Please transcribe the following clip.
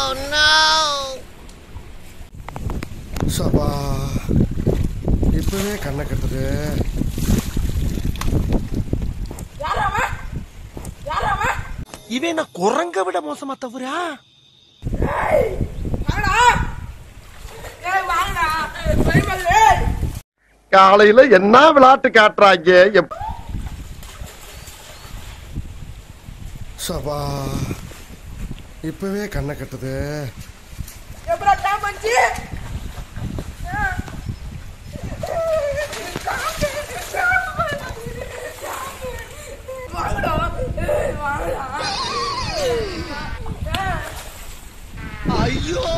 சபா இப்பவே கண்ணை கட்டுது இவன் என்ன குரங்க விட மோசமா தவறா காலையில என்ன விளையாட்டு காட்டுறாங்க எப்- சபா இப்பவே கண்ணை கட்டுது ஐயோ